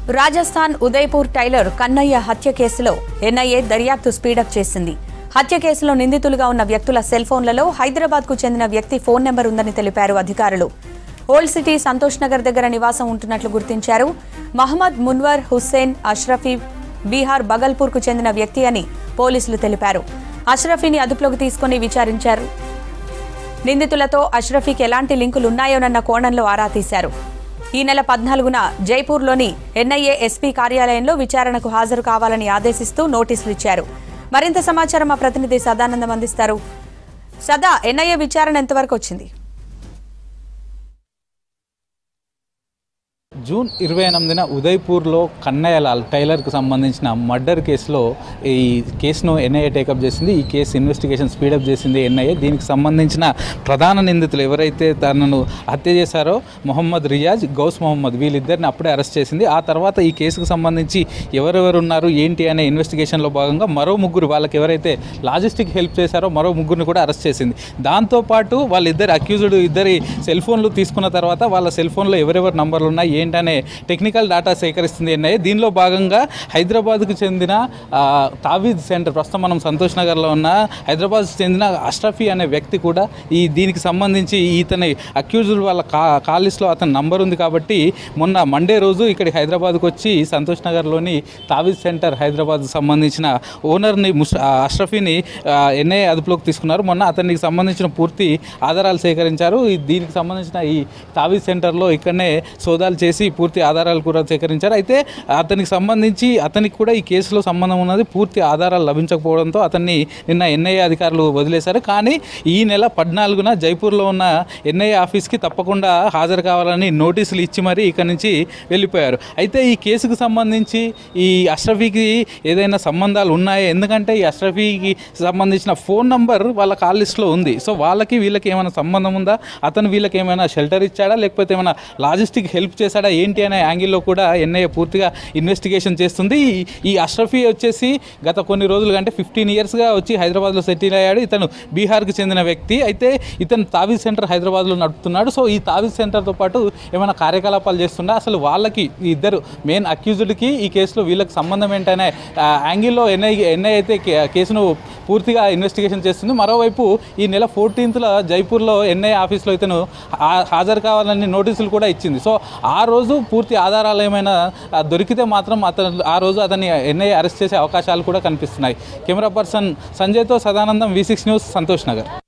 Rajasthan Udaipur tailor Kannayya హత్య కేసులో NIA దర్యాప్తు స్పీడప్ చేసింది హత్య కేసులో నిందితులుగా ఉన్న వ్యక్తుల సెల్ ఫోన్లలో హైదరాబాద్కు చెందిన వ్యక్తి ఫోన్ నెంబర్ ఉందని తెలిపారు అధికారులు ఓల్డ్ సిటీ సంతోష్ నగర్ దగ్గర నివాసం ఉంటున్నట్లు గుర్తించారు మహమ్మద్ మున్వర్ హుస్సేన్ అష్రఫీ బీహార్ బగల్పూర్కు చెందిన వ్యక్తి అని పోలీసులు తెలిపారు అష్రఫీని అదుపులోకి తీసుకుని విచారించారు నిందితులతో అష్రఫీకి ఎలాంటి లింకులున్నాయోనన్న కోణంలో ఆరా తీశారు ఈ నెల పద్నాలుగున జైపూర్లోని ఎన్ఐఏ ఎస్పీ కార్యాలయంలో విచారణకు హాజరు కావాలని ఆదేశిస్తూ నోటీసులు ఇచ్చారు మరింత సమాచారం మా ప్రతినిధి సదానందం అందిస్తారు సదా ఎన్ఐఏ విచారణ ఎంతవరకు వచ్చింది జూన్ ఇరవై ఎనిమిదిన ఉదయ్పూర్లో కన్నయ్యలాల్ టైలర్కు సంబంధించిన మర్డర్ కేసులో ఈ కేసును ఎన్ఐఏ టేకప్ చేసింది ఈ కేసు ఇన్వెస్టిగేషన్ స్పీడప్ చేసింది ఎన్ఐఏ దీనికి సంబంధించిన ప్రధాన నిందితులు ఎవరైతే తనను హత్య చేశారో మొహమ్మద్ రియాజ్ గౌస్ మొహమ్మద్ వీళ్ళిద్దరిని అప్పుడే అరెస్ట్ చేసింది ఆ తర్వాత ఈ కేసుకు సంబంధించి ఎవరెవరు ఉన్నారు ఏంటి అనే ఇన్వెస్టిగేషన్లో భాగంగా మరో ముగ్గురు వాళ్ళకి ఎవరైతే లాజిస్టిక్ హెల్ప్ చేశారో మరో ముగ్గురిని కూడా అరెస్ట్ చేసింది దాంతోపాటు వాళ్ళిద్దరు అక్యూజ్డ్ ఇద్దరి సెల్ ఫోన్లు తీసుకున్న తర్వాత వాళ్ళ సెల్ ఫోన్లో ఎవరెవరు నంబర్లు ఉన్నాయి ఏంటనే టెక్నికల్ డేటా సేకరిస్తుంది ఎన్ఐఏ దీనిలో భాగంగా హైదరాబాద్కు చెందిన ఆ, తావీద్ సెంటర్ ప్రస్తుతం మనం సంతోష్ నగర్లో ఉన్న హైదరాబాద్కు చెందిన అష్రఫీ అనే వ్యక్తి కూడా ఈ దీనికి సంబంధించి ఇతని అక్యూజ్డ్ వాళ్ళ కా కాలిస్లో అతని నంబర్ ఉంది కాబట్టి మొన్న మండే రోజు ఇక్కడికి హైదరాబాద్కు వచ్చి సంతోష్ నగర్లోని తావీద్ సెంటర్ హైదరాబాద్ సంబంధించిన ఓనర్ని ముష్ ఆ అష్రఫీని ఎన్ఐఏ అదుపులోకి తీసుకున్నారు మొన్న అతనికి సంబంధించిన పూర్తి ఆధారాలు సేకరించారు ఈ దీనికి సంబంధించిన ఈ తావీద్ సెంటర్లో ఇక్కడనే సోదాలు చేసి పూర్తి ఆధారాలు కూడా సేకరించారు అయితే అతనికి సంబంధించి అతనికి కూడా ఈ కేసులో సంబంధం ఉన్నది పూర్తి ఆధారాలు లభించకపోవడంతో అతన్ని నిన్న ఎన్ఐఏ అధికారులు వదిలేశారు కానీ ఈ నెల పద్నాలుగున జైపూర్లో ఉన్న ఎన్ఐఏ ఆఫీస్కి తప్పకుండా హాజరు కావాలని నోటీసులు ఇచ్చి మరీ ఇక్కడి నుంచి వెళ్ళిపోయారు అయితే ఈ కేసుకు సంబంధించి ఈ అష్రఫీకి ఏదైనా సంబంధాలు ఉన్నాయా ఎందుకంటే ఈ అష్రఫీకి సంబంధించిన ఫోన్ నంబర్ వాళ్ళ కాల్ లిస్ట్లో ఉంది సో వాళ్ళకి వీళ్ళకి ఏమైనా సంబంధం ఉందా అతను వీళ్ళకి ఏమైనా షెల్టర్ ఇచ్చాడా లేకపోతే ఏమైనా లాజిస్టిక్ హెల్ప్ చేశాడా ఏంటి అనే యాంగిల్లో కూడా ఎన్ఐఏ పూర్తిగా ఇన్వెస్టిగేషన్ చేస్తుంది ఈ- ఈ అష్రఫీ వచ్చేసి గత కొన్ని రోజులుగా అంటే ఫిఫ్టీన్ ఇయర్స్గా వచ్చి హైదరాబాద్లో సెటిల్ అయ్యాడు ఇతను బీహార్కి చెందిన వ్యక్తి అయితే ఇతను తావీజ్ సెంటర్ హైదరాబాద్లో నడుపుతున్నాడు సో ఈ తావీజ్ సెంటర్తో పాటు ఏమైనా కార్యకలాపాలు చేస్తున్నా అసలు వాళ్ళకి ఈ ఇద్దరు మెయిన్ అక్యూజ్డ్కి ఈ కేసులో వీళ్ళకి సంబంధం ఏంటనే ఆ, యాంగిల్లో ఎన్ఐ ఎన్ఐ అయితే కే- కేసును పూర్తిగా ఇన్వెస్టిగేషన్ చేస్తుంది మరోవైపు ఈ నెల ఫోర్టీన్త్లో జైపూర్లో ఎన్ఐ ఆఫీస్లో ఇతను హా- హాజరు కావాలని నోటీసులు కూడా ఇచ్చింది సో ఆ రోజు పూర్తి ఆధారాలు ఏమైనా ఆ, దొరికితే మాత్రం అతను ఆ రోజు అతన్ని ఎన్ఐ అరెస్ట్ చేసే అవకాశాలు కూడా కనిపిస్తున్నాయి కెమెరా పర్సన్ సంజయ్తో Sadanandam V six news Santosh Nagar